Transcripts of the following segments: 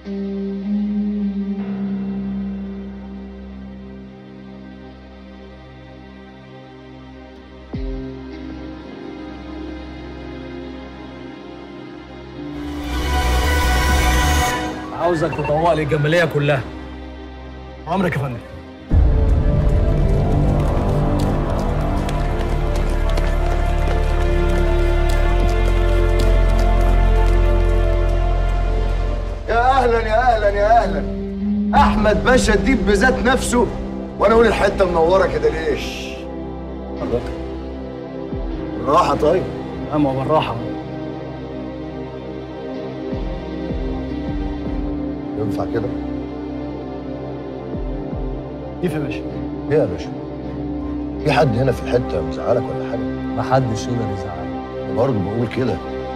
عاوزك تطوق لي الجماليه كلها امرك يا فندم يا اهلا يا اهلا يا اهلا احمد باشا الديب بذات نفسه وانا اقول الحته منوره كده ليش بالراحه طيب اما بالراحه ينفع كده كيف يا باشا ايه يا باشا في حد هنا في الحته مزعلك ولا حاجه محدش يقدر يزعلني برضه بقول كده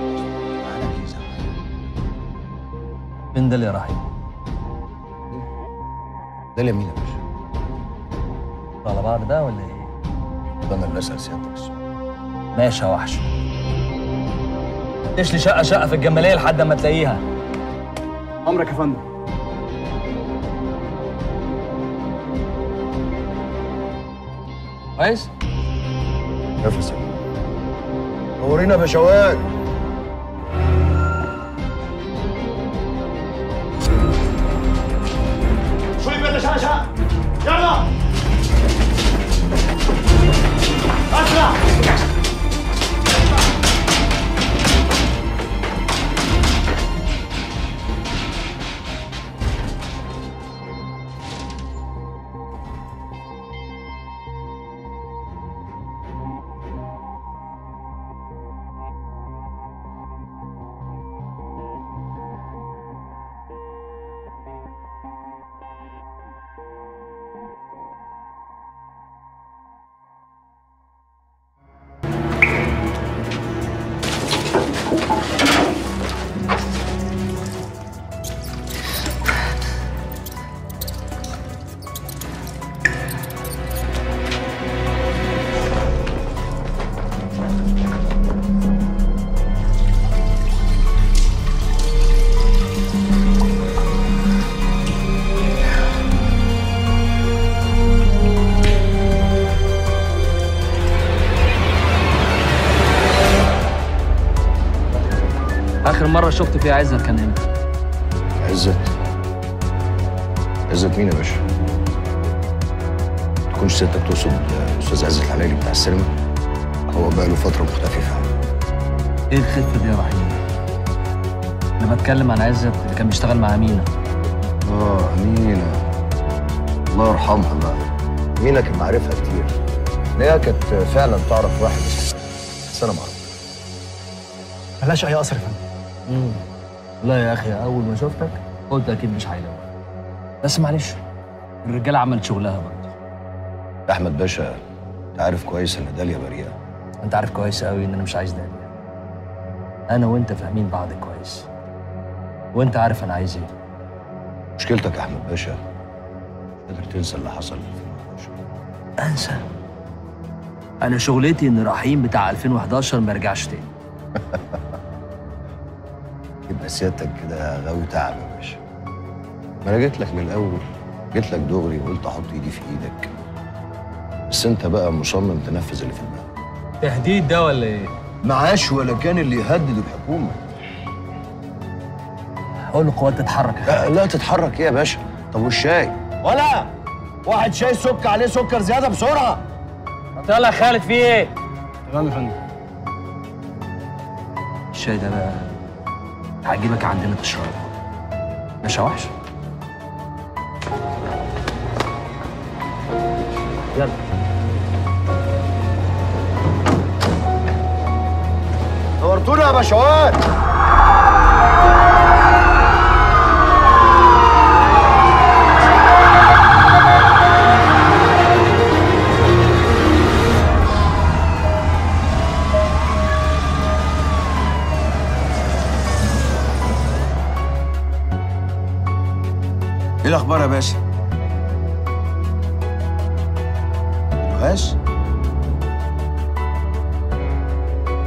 مين ده اللي يا رحيم ده اليمين يا باشا على بعض ده ولا ايه ده انا اللي اسال سيادتك السؤال ماشي يا وحش ليش لي شقه شقه في الجماليه لحد ما تلاقيها امرك يا فندم كويس نفس نورينا يا باشوات شوي بيت شاشة يلا اسرع اخر مره شفت فيها عزت كان امتى عزت عزت مين يا باشا؟ تكونش سيادتك تقصد الاستاذ عزت الحلالي بتاع السينما؟ هو بقى له فتره مختفي فعلا ايه الخفه دي يا رحيم انا بتكلم عن عزت اللي كان بيشتغل مع مينا اه امينه الله يرحمها بقى مينا كان معرفها كتير إن هي كانت فعلا تعرف واحد اسمه بس انا ما اعرف ملهاش اي اثر يا فندم مم. لا يا اخي اول ما شفتك قلت اكيد مش هيلاقوا بس معلش الرجاله عملت شغلها برضه يا احمد باشا انت عارف كويس ان داليا بريئه انت عارف كويس قوي ان انا مش عايز داليا انا وانت فاهمين بعض كويس وانت عارف انا عايز ايه مشكلتك يا احمد باشا قادر تنسى اللي حصل في 2011 انسى انا شغلتي ان رحيم بتاع 2011 ما يرجعش تاني يبقى سيادتك كده غاوي تعب يا باشا ما انا جيت لك من الاول جيت لك دغري وقلت احط ايدي في ايدك بس انت بقى مصمم تنفذ اللي في دماغك تهديد ده ولا ايه معاش ولا كان اللي يهدد الحكومه قول له قوات تتحرك لا, لا تتحرك ايه يا باشا طب والشاي ولا واحد شاي سك عليه سكر زياده بسرعه يلا يا خالد في ايه تمام يا فندم الشاي ده بقى هجيبك عندنا تشربه ماشي يا وحش يلا نورتونا يا باشوات ايه الاخبار يا باشا الوهاش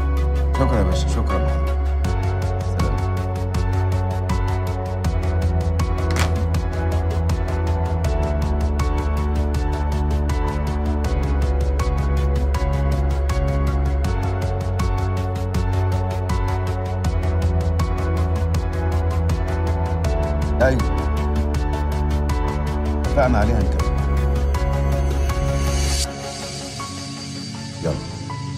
شكرا يا باشا شكرا سلام ايوه اتفقنا عليها نكمل يلا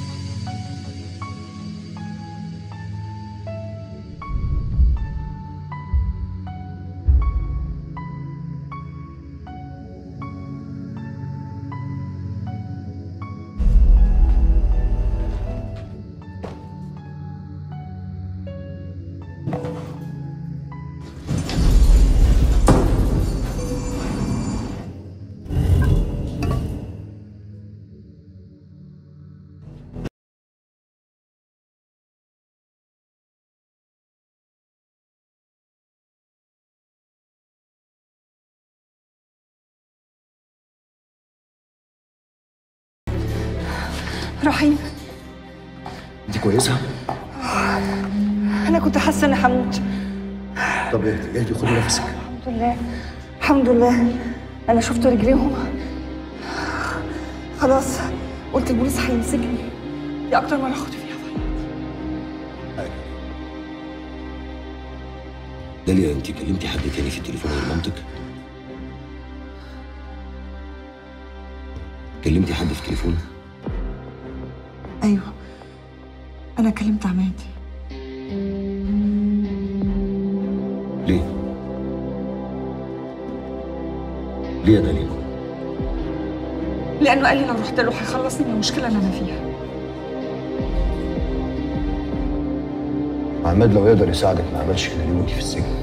رحيم انت كويسه انا كنت حاسه اني هموت طب اهدي اهدي خدي نفسك الحمد لله الحمد لله انا شفت رجليهم خلاص قلت البوليس هيمسكني دي اكتر مره اخد فيها داليا انت كلمتي حد تاني في التليفون غير مامتك كلمتي حد في التليفون ايوه انا كلمت عماد ليه ليه يا داليا لانه قال لي لو رحت له هيخلصني من المشكله اللي انا فيها عماد لو يقدر يساعدك ما عملش كده ليه وانت في السجن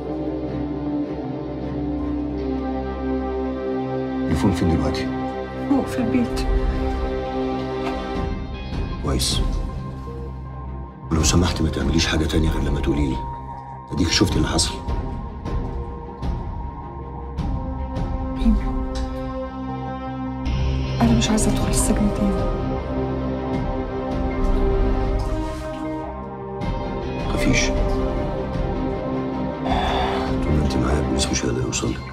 التليفون فين دلوقتي هو في البيت كويس ولو سمحت ما تعمليش حاجه تانية غير لما تقولي لي اديك شفت اللي حصل انا مش عايزه ادخل السجن تاني مخافيش طول ما انت معايا البوليس مش هيقدر يوصل لك